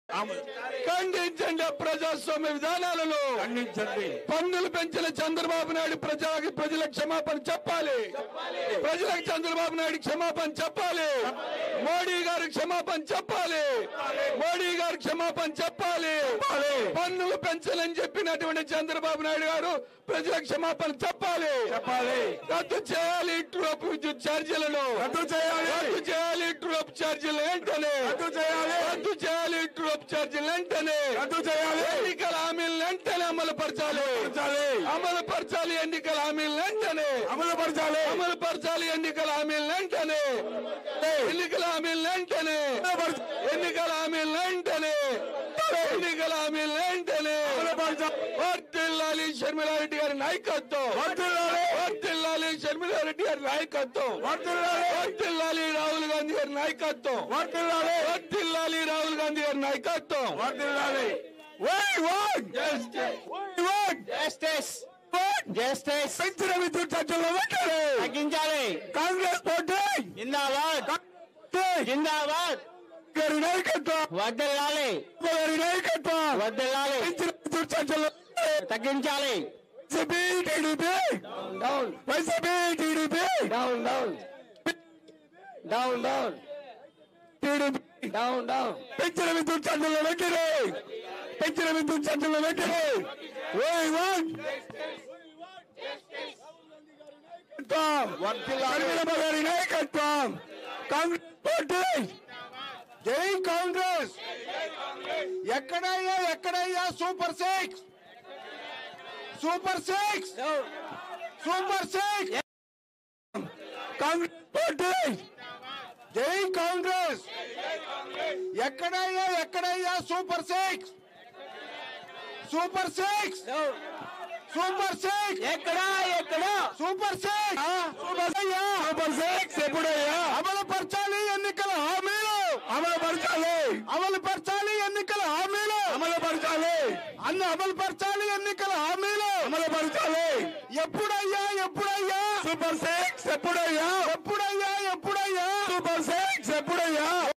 ఖండించండి ప్రజాస్వామ్య విధానాలను ఖండించండి పన్నులు పెంచిన చంద్రబాబు నాయుడు ప్రజలకి ప్రజలకు క్షమాపణ చెప్పాలి ప్రజలకు చంద్రబాబు నాయుడు క్షమాపణ చెప్పాలి మోడీ గారు క్షమాపణ చెప్పాలి మోడీ గారు క్షమాపణ చెప్పాలి పన్నులు పెంచాలని చెప్పినటువంటి చంద్రబాబు నాయుడు గారు ప్రజలకు క్షమాపణ చెప్పాలి చెప్పాలి రద్దు చేయాలి ట్రూప్ విద్యుత్ ఛార్జీలను రద్దు చేయాలి రద్దు చేయాలి ట్రూప్ ఛార్జీలు వెంటనే రద్దు చేయాలి రద్దు చేయాలి ట్రూప్ ఛార్జీలు వెంటనే రద్దు చేయాలి ఎన్నికల హామీలు వెంటనే అమలు పరచాలి పరచాలి. అమలు పరచాలి ఎన్నికల హామీలు వెంటనే అమలు పరచాలి అమలు పరచాలి ఎన్నికల హామీలు వెంటనే ఎన్నికల హామీలు వెంటనే ఎన్నికల హామీలు వెంటనే ఎన్నికల హామీలు వెంటనే వర్తిల్లాలి షర్మిలారెడ్డి గారి నాయకత్వం వర్ధిల్లాలి. వర్తిల్లాలి షర్మిలారెడ్డి గారి నాయకత్వం వర్ధిల్లాలి. వర్తిల్లాలి రాహుల్ గాంధీ గారి నాయకత్వం వర్ధిల్లాలి. వర్తిల్లాలి రాహుల్ గాంధీ గారి నాయకత్వం వర్ధిల్లాలి. We want Justice. We want justice want justice పెంచిన విద్యుత్ ఛార్జీలు వెంటనే తగ్గించాలి కాంగ్రెస్ పార్టీ జిందాబాద్ జిందాబాద్ గారి నాయకత్వం వద్దెల్లాలి గారి నాయకత్వం వద్దెల్లాలి పెంచిన విద్యుత్ ఛార్జీలు తగ్గించాలి YCP TDP down YCP TDP down down down down TDP down down పెంచిన విద్యుత్ ఛార్జీలు వెంటనే పెంచిన విద్యుత్ ఛార్జీలు వెంటనే We want కరీంనగర్ గారి నాయకత్వం కాంగ్రెస్ పార్టీ జై కాంగ్రెస్ ఎక్కడయ్యా ఎక్కడయ్యా super six super six super six Congress party జై కాంగ్రెస్ ఎక్కడయ్యా ఎక్కడయ్యా super six super six super six ఎక్కడా ఎక్కడా super six super super six ఎప్పుడయ్యా అమలు పరచాలి ఎన్నికల హామీలు అమలు పరచాలి అమలు పరచాలి ఎన్నికల హామీలు అమలు పరచాలి అన్ని అమలు పరచాలి ఎన్నికల హామీలు అమలు పరచాలి ఎప్పుడయ్యా ఎప్పుడయ్యా సూపర్ సిక్స్ ఎప్పుడయ్యా ఎప్పుడయ్యా ఎప్పుడయ్యా సూపర్ సిక్స్ ఎప్పుడయ్యా